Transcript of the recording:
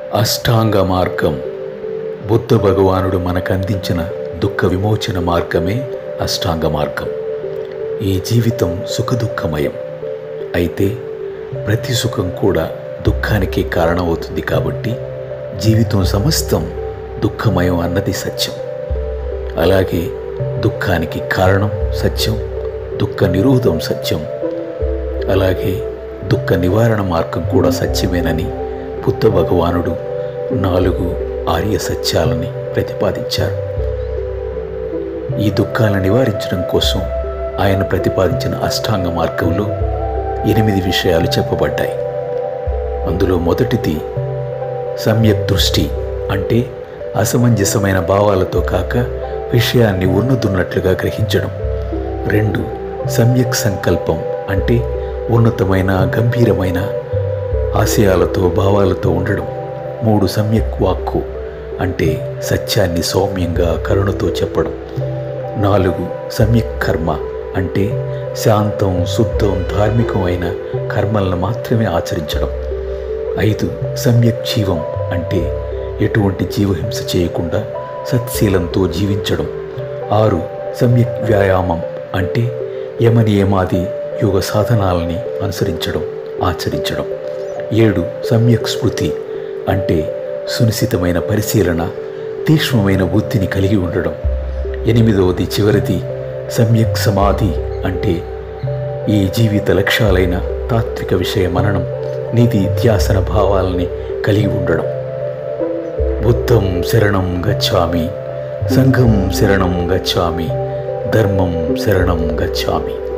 అష్టాంగ మార్గం బుద్ధ భగవానుడు మనకు అందించిన దుఃఖ విమోచన మార్గమే అష్టాంగ మార్గం ఈ జీవితం సుఖదుఖమయం అయితే ప్రతి సుఖం కూడా దుఃఖానికి కారణమవుతుంది కాబట్టి జీవితం సమస్తం దుఃఖమయం అన్నది సత్యం అలాగే దుఃఖానికి కారణం సత్యం దుఃఖ నిరోధం సత్యం అలాగే దుఃఖ నివారణ మార్గం కూడా సత్యమేనని బుద్ధ భగవానుడు నాలుగు ఆర్య సత్యాలని ప్రతిపాదించారు ఈ దుఃఖాలను నివారించడం కోసం ఆయన ప్రతిపాదించిన అష్టాంగ మార్గంలో ఎనిమిది విషయాలు చెప్పబడ్డాయి అందులో మొదటిది సమ్యక్ దృష్టి అంటే అసమంజసమైన భావాలతో కాక విషయాన్ని ఉన్నదున్నట్లుగా గ్రహించడం రెండు సమ్యక్ సంకల్పం అంటే ఉన్నతమైన గంభీరమైన ఆశయాలతో భావాలతో ఉండడం మూడు సమ్యక్ వాక్కు అంటే సత్యాన్ని సౌమ్యంగా కరుణతో చెప్పడం నాలుగు సమ్యక్ కర్మ అంటే శాంతం శుద్ధం ధార్మికమైన కర్మలను మాత్రమే ఆచరించడం ఐదు సమ్యక్ జీవం అంటే ఎటువంటి జీవహింస చేయకుండా సత్శీలంతో జీవించడం ఆరు సమ్యక్ వ్యాయామం అంటే యమనియమాది యోగ సాధనాలని అనుసరించడం ఆచరించడం ఏడు సమ్యక్ స్మృతి అంటే సునిశితమైన పరిశీలన తీక్ష్మమైన బుద్ధిని కలిగి ఉండడం ఎనిమిదవది చివరిది సమ్యక్ సమాధి అంటే ఈ జీవిత లక్ష్యాలైన తాత్విక విషయ మననం నీతి ధ్యాసన భావాలని కలిగి ఉండడం బుద్ధం శరణం గచ్చామి సంఘం శరణం గచ్చామి ధర్మం శరణం గచ్చామి